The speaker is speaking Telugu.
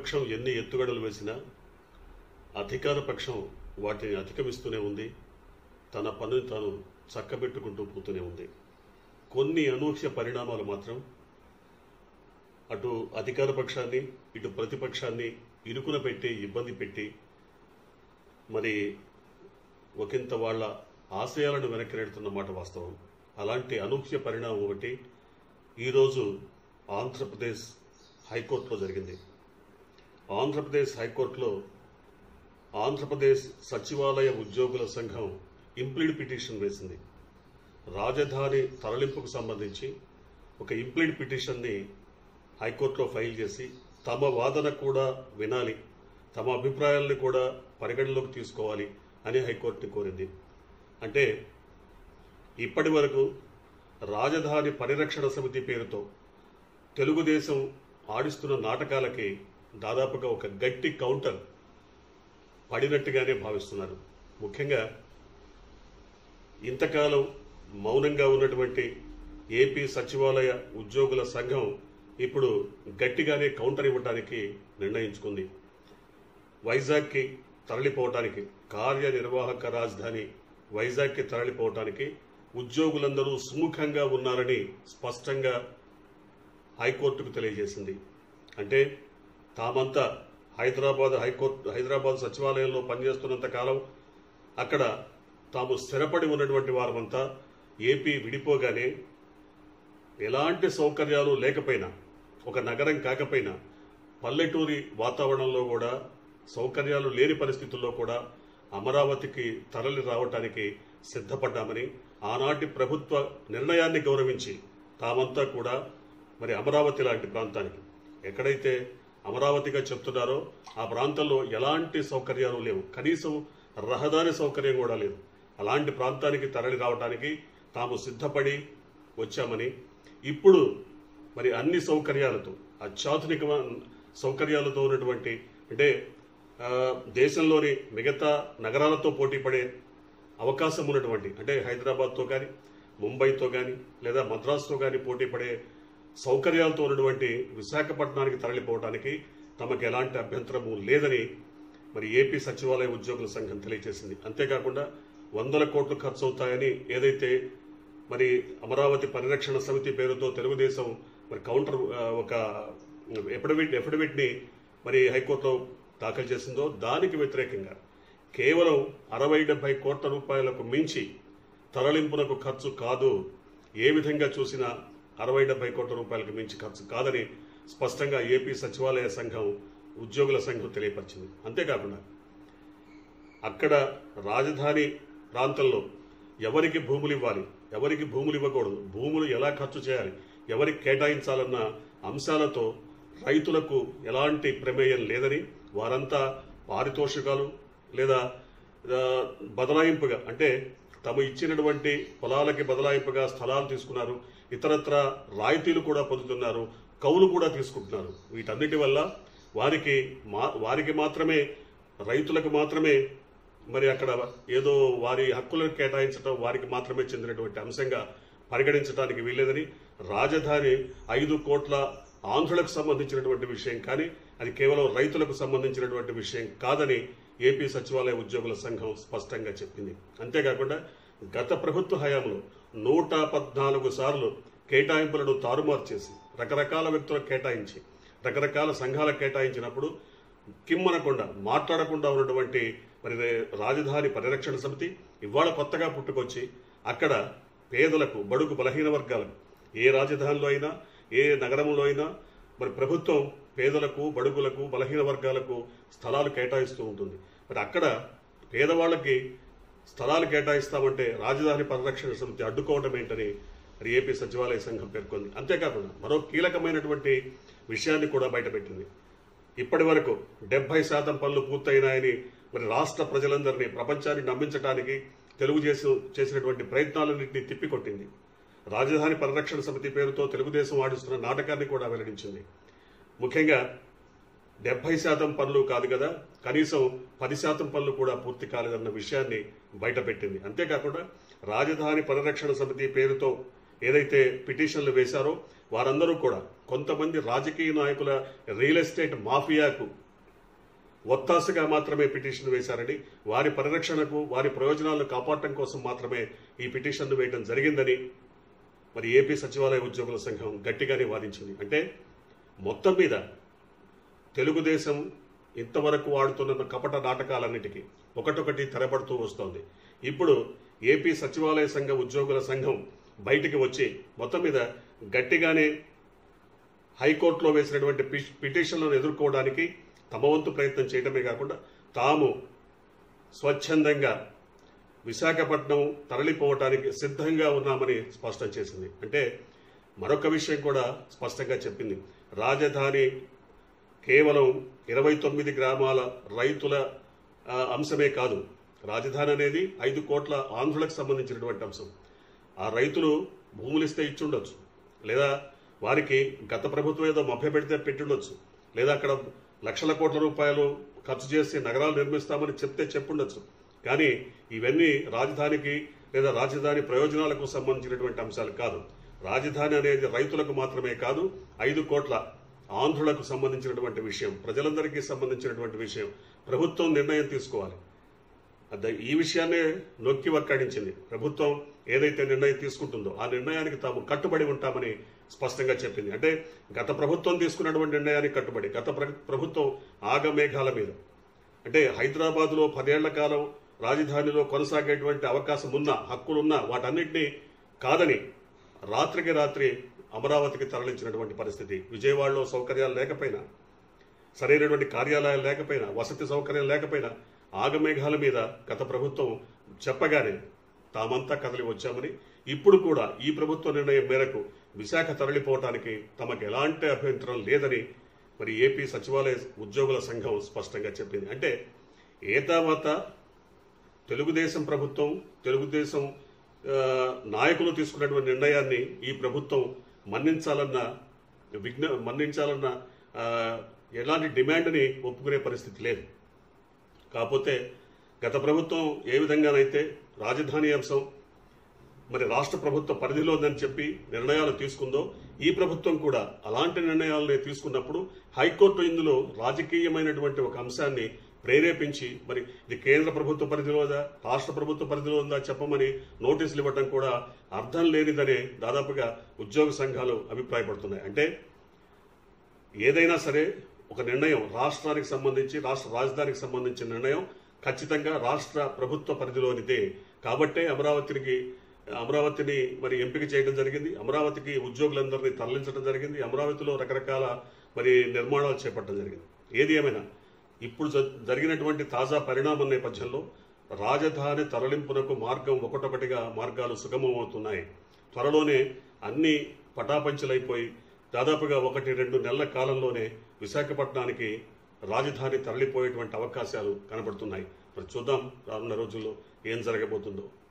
ప్రతిపక్షం ఎన్ని ఎత్తుగడలు వేసినా అధికార పక్షం వాటిని అధిగమిస్తూనే ఉంది తన పనిని తాను చక్కబెట్టుకుంటూ పోతూనే ఉంది కొన్ని అనూహ్య పరిణామాలు మాత్రం అటు అధికార పక్షాన్ని ఇటు ప్రతిపక్షాన్ని ఇరుకున పెట్టి ఇబ్బంది పెట్టి మరి ఒకంత వాళ్ళ ఆశయాలను వెనక్కి నెడుతున్న మాట వాస్తవం అలాంటి అనూహ్య పరిణామం ఒకటి ఈరోజు ఆంధ్రప్రదేశ్ హైకోర్టులో జరిగింది ఆంధ్రప్రదేశ్ హైకోర్టులో ఆంధ్రప్రదేశ్ సచివాలయ ఉద్యోగుల సంఘం ఇంప్లీడ్ పిటిషన్ వేసింది రాజధాని తరలింపుకు సంబంధించి ఒక ఇంప్లీడ్ పిటిషన్ని హైకోర్టులో ఫైల్ చేసి తమ వాదన కూడా వినాలి తమ అభిప్రాయాలను కూడా పరిగణలోకి తీసుకోవాలి అని హైకోర్టుని కోరింది అంటే ఇప్పటి వరకు రాజధాని పరిరక్షణ సమితి పేరుతో తెలుగుదేశం ఆడిస్తున్న నాటకాలకి దాదాపుగా ఒక గట్టి కౌంటర్ పడినట్టుగానే భావిస్తున్నారు ముఖ్యంగా ఇంతకాలం మౌనంగా ఉన్నటువంటి ఏపీ సచివాలయ ఉద్యోగుల సంఘం ఇప్పుడు గట్టిగానే కౌంటర్ ఇవ్వడానికి నిర్ణయించుకుంది వైజాగ్కి తరలిపోవటానికి కార్యనిర్వాహక రాజధాని వైజాగ్కి తరలిపోవటానికి ఉద్యోగులందరూ సుముఖంగా ఉన్నారని స్పష్టంగా హైకోర్టుకు తెలియజేసింది అంటే తామంతా హైదరాబాద్ హైకోర్టు హైదరాబాద్ సచివాలయంలో పనిచేస్తున్నంత కాలం అక్కడ తాము స్థిరపడి ఉన్నటువంటి వారమంతా ఏపీ విడిపోగానే ఎలాంటి సౌకర్యాలు లేకపోయినా ఒక నగరం కాకపోయినా పల్లెటూరి వాతావరణంలో కూడా సౌకర్యాలు లేని పరిస్థితుల్లో కూడా అమరావతికి తరలి రావటానికి సిద్ధపడ్డామని ఆనాటి ప్రభుత్వ నిర్ణయాన్ని గౌరవించి తామంతా కూడా మరి అమరావతి లాంటి ప్రాంతానికి ఎక్కడైతే అమరావతిగా చెప్తున్నారో ఆ ప్రాంతంలో ఎలాంటి సౌకర్యాలు లేవు కనీసం రహదారి సౌకర్యం కూడా లేదు అలాంటి ప్రాంతానికి తరలి రావడానికి తాము సిద్ధపడి వచ్చామని ఇప్పుడు మరి అన్ని సౌకర్యాలతో అత్యాధునిక సౌకర్యాలతో ఉన్నటువంటి అంటే ఆ, దేశంలోని మిగతా నగరాలతో పోటీ పడే అవకాశం ఉన్నటువంటి అంటే హైదరాబాద్తో కానీ ముంబైతో కానీ లేదా మద్రాసుతో కానీ పోటీ పడే సౌకర్యాలతో ఉన్నటువంటి విశాఖపట్నానికి తరలిపోవడానికి తమకు ఎలాంటి అభ్యంతరము లేదని మరి ఏపీ సచివాలయ ఉద్యోగుల సంఘం తెలియజేసింది అంతేకాకుండా వందల కోట్లు ఖర్చు అవుతాయని ఏదైతే మరి అమరావతి పరిరక్షణ సమితి పేరుతో తెలుగుదేశం మరి కౌంటర్ ఆ, ఒక ఎఫిడవిట్ ఎఫిడవిట్ని మరి హైకోర్టులో దాఖలు చేసిందో దానికి వ్యతిరేకంగా కేవలం అరవై డెబ్బై కోట్ల రూపాయలకు మించి తరలింపునకు ఖర్చు కాదు ఏ విధంగా చూసినా అరవై డెబ్బై కోట్ల రూపాయలకు మించి ఖర్చు కాదని స్పష్టంగా ఏపీ సచివాలయ సంఘం ఉద్యోగుల సంఘం తెలియపరిచింది అంతేకాకుండా అక్కడ రాజధాని ప్రాంతంలో ఎవరికి భూములు ఇవ్వాలి ఎవరికి భూములు ఇవ్వకూడదు భూములు ఎలా ఖర్చు చేయాలి ఎవరికి కేటాయించాలన్న అంశాలతో రైతులకు ఎలాంటి ప్రమేయం లేదని వారంతా పారితోషికాలు లేదా ఆ, బదలాయింపుగా అంటే తమ ఇచ్చినటువంటి పొలాలకి బదలాయింపుగా స్థలాలు తీసుకున్నారు ఇతరత్ర రాయితీలు కూడా పొందుతున్నారు కౌలు కూడా తీసుకుంటున్నారు వీటన్నిటి వల్ల వారికి మా వారికి మాత్రమే రైతులకు మాత్రమే మరి అక్కడ ఏదో వారి హక్కులను కేటాయించడం వారికి మాత్రమే చెందినటువంటి అంశంగా పరిగణించడానికి వీల్లేదని రాజధాని ఐదు కోట్ల ఆంధ్రులకు సంబంధించినటువంటి విషయం కానీ అది కేవలం రైతులకు సంబంధించినటువంటి విషయం కాదని ఏపీ సచివాలయ ఉద్యోగుల సంఘం స్పష్టంగా చెప్పింది అంతేకాకుండా గత ప్రభుత్వ హయాంలో నూట పద్నాలుగు సార్లు కేటాయింపులను తారుమారు చేసి రకరకాల వ్యక్తులకు కేటాయించి రకరకాల సంఘాలకు కేటాయించినప్పుడు కిమ్మనకుండా మాట్లాడకుండా ఉన్నటువంటి మరి రాజధాని పరిరక్షణ సమితి ఇవాళ కొత్తగా పుట్టుకొచ్చి అక్కడ పేదలకు బడుగు బలహీన వర్గాలకు ఏ రాజధానిలో అయినా ఏ నగరంలో అయినా మరి ప్రభుత్వం పేదలకు బడుగులకు బలహీన వర్గాలకు స్థలాలు కేటాయిస్తూ ఉంటుంది మరి అక్కడ పేదవాళ్ళకి స్థలాలు కేటాయిస్తామంటే రాజధాని పరిరక్షణ సమితి అడ్డుకోవడం ఏంటని మరి ఏపీ సచివాలయ సంఘం పేర్కొంది అంతేకాకుండా మరో కీలకమైనటువంటి విషయాన్ని కూడా బయటపెట్టింది ఇప్పటి వరకు డెబ్బై శాతం పనులు పూర్తయినాయని మరి రాష్ట్ర ప్రజలందరినీ ప్రపంచాన్ని నమ్మించడానికి తెలుగుదేశం చేసినటువంటి ప్రయత్నాలన్నింటినీ తిప్పికొట్టింది రాజధాని పరిరక్షణ సమితి పేరుతో తెలుగుదేశం ఆడిస్తున్న నాటకాన్ని కూడా వెల్లడించింది ముఖ్యంగా డెబ్బై శాతం పనులు కాదు కదా కనీసం పది శాతం పనులు కూడా పూర్తి కాలేదన్న విషయాన్ని బయటపెట్టింది అంతేకాకుండా రాజధాని పరిరక్షణ సమితి పేరుతో ఏదైతే పిటిషన్లు వేశారో వారందరూ కూడా కొంతమంది రాజకీయ నాయకుల రియల్ ఎస్టేట్ మాఫియాకు ఒత్తాసగా మాత్రమే పిటిషన్ వేశారని వారి పరిరక్షణకు వారి ప్రయోజనాలను కాపాడటం కోసం మాత్రమే ఈ పిటిషన్ను వేయడం జరిగిందని మరి ఏపీ సచివాలయ ఉద్యోగుల సంఘం గట్టిగానే వాదించింది అంటే మొత్తం మీద తెలుగుదేశం ఇంతవరకు ఆడుతున్న కపట నాటకాలన్నిటికీ ఒకటొకటి తెరపడుతూ వస్తోంది ఇప్పుడు ఏపీ సచివాలయ సంఘ ఉద్యోగుల సంఘం బయటికి వచ్చి మొత్తం మీద గట్టిగానే హైకోర్టులో వేసినటువంటి పి- పిటిషన్లను ఎదుర్కోవడానికి తమ వంతు ప్రయత్నం చేయడమే కాకుండా తాము స్వచ్ఛందంగా విశాఖపట్నం తరలిపోవటానికి సిద్ధంగా ఉన్నామని స్పష్టం చేసింది అంటే మరొక విషయం కూడా స్పష్టంగా చెప్పింది రాజధాని కేవలం ఇరవై తొమ్మిది గ్రామాల రైతుల ఆ, అంశమే కాదు రాజధాని అనేది ఐదు కోట్ల ఆంధ్రులకు సంబంధించినటువంటి అంశం ఆ రైతులు భూములు ఇస్తే ఇచ్చుండొచ్చు లేదా వారికి గత ప్రభుత్వం ఏదో మభ్య పెడితే పెట్టుండొచ్చు లేదా అక్కడ లక్షల కోట్ల రూపాయలు ఖర్చు చేసి నగరాలు నిర్మిస్తామని చెప్తే చెప్పుండొచ్చు కానీ ఇవన్నీ రాజధానికి లేదా రాజధాని ప్రయోజనాలకు సంబంధించినటువంటి అంశాలు కాదు రాజధాని అనేది రైతులకు మాత్రమే కాదు ఐదు కోట్ల ఆంధ్రులకు సంబంధించినటువంటి విషయం ప్రజలందరికీ సంబంధించినటువంటి విషయం ప్రభుత్వం నిర్ణయం తీసుకోవాలి అద ఈ విషయాన్నే నొక్కి వక్కాడించింది ప్రభుత్వం ఏదైతే నిర్ణయం తీసుకుంటుందో ఆ నిర్ణయానికి తాము కట్టుబడి ఉంటామని స్పష్టంగా చెప్పింది అంటే గత ప్రభుత్వం తీసుకున్నటువంటి నిర్ణయానికి కట్టుబడి గత ప్ర- ప్రభుత్వం ఆగమేఘాల మీద అంటే హైదరాబాద్లో పదేళ్ల కాలం రాజధానిలో కొనసాగేటువంటి అవకాశం ఉన్నా హక్కులున్నా వాటన్నిటినీ కాదని రాత్రికి రాత్రి అమరావతికి తరలించినటువంటి పరిస్థితి విజయవాడలో సౌకర్యాలు లేకపోయినా సరైనటువంటి కార్యాలయాలు లేకపోయినా వసతి సౌకర్యం లేకపోయినా ఆగమేఘాల మీద గత ప్రభుత్వం చెప్పగానే తామంతా కదలి వచ్చామని ఇప్పుడు కూడా ఈ ప్రభుత్వ నిర్ణయం మేరకు విశాఖ తరలిపోవటానికి తమకు ఎలాంటి అభ్యంతరం లేదని మరి ఏపీ సచివాలయ ఉద్యోగుల సంఘం స్పష్టంగా చెప్పింది అంటే ఏ తర్వాత తెలుగుదేశం ప్రభుత్వం తెలుగుదేశం ఆ, నాయకులు తీసుకున్నటువంటి నిర్ణయాన్ని ఈ ప్రభుత్వం మన్నించాలన్న విఘ్న మన్నించాలన్న ఆ, ఎలాంటి డిమాండ్ని ఒప్పుకునే పరిస్థితి లేదు కాకపోతే గత ప్రభుత్వం ఏ విధంగానైతే రాజధాని అంశం మరి రాష్ట్ర ప్రభుత్వ పరిధిలో ఉందని చెప్పి నిర్ణయాలు తీసుకుందో ఈ ప్రభుత్వం కూడా అలాంటి నిర్ణయాలని తీసుకున్నప్పుడు హైకోర్టు ఇందులో రాజకీయమైనటువంటి ఒక అంశాన్ని ప్రేరేపించి మరి ఇది కేంద్ర ప్రభుత్వ పరిధిలో ఉందా రాష్ట్ర ప్రభుత్వ పరిధిలో ఉందా చెప్పమని నోటీసులు ఇవ్వడం కూడా అర్థం లేనిదనే దాదాపుగా ఉద్యోగ సంఘాలు అభిప్రాయపడుతున్నాయి అంటే ఏదైనా సరే ఒక నిర్ణయం రాష్ట్రానికి సంబంధించి రాష్ట్ర రాజధానికి సంబంధించిన నిర్ణయం ఖచ్చితంగా రాష్ట్ర ప్రభుత్వ పరిధిలోనిదే కాబట్టే అమరావతికి అమరావతిని మరి ఎంపిక చేయడం జరిగింది అమరావతికి ఉద్యోగులందరినీ తరలించడం జరిగింది అమరావతిలో రకరకాల మరి నిర్మాణాలు చేపట్టడం జరిగింది ఏది ఏమైనా ఇప్పుడు జ- జరిగినటువంటి తాజా పరిణామం నేపథ్యంలో రాజధాని తరలింపునకు మార్గం ఒకటొకటిగా మార్గాలు సుగమమవుతున్నాయి త్వరలోనే అన్ని పటాపంచలైపోయి దాదాపుగా ఒకటి రెండు నెలల కాలంలోనే విశాఖపట్నానికి రాజధాని తరలిపోయేటువంటి అవకాశాలు కనబడుతున్నాయి మరి చూద్దాం రానున్న రోజుల్లో ఏం జరగబోతుందో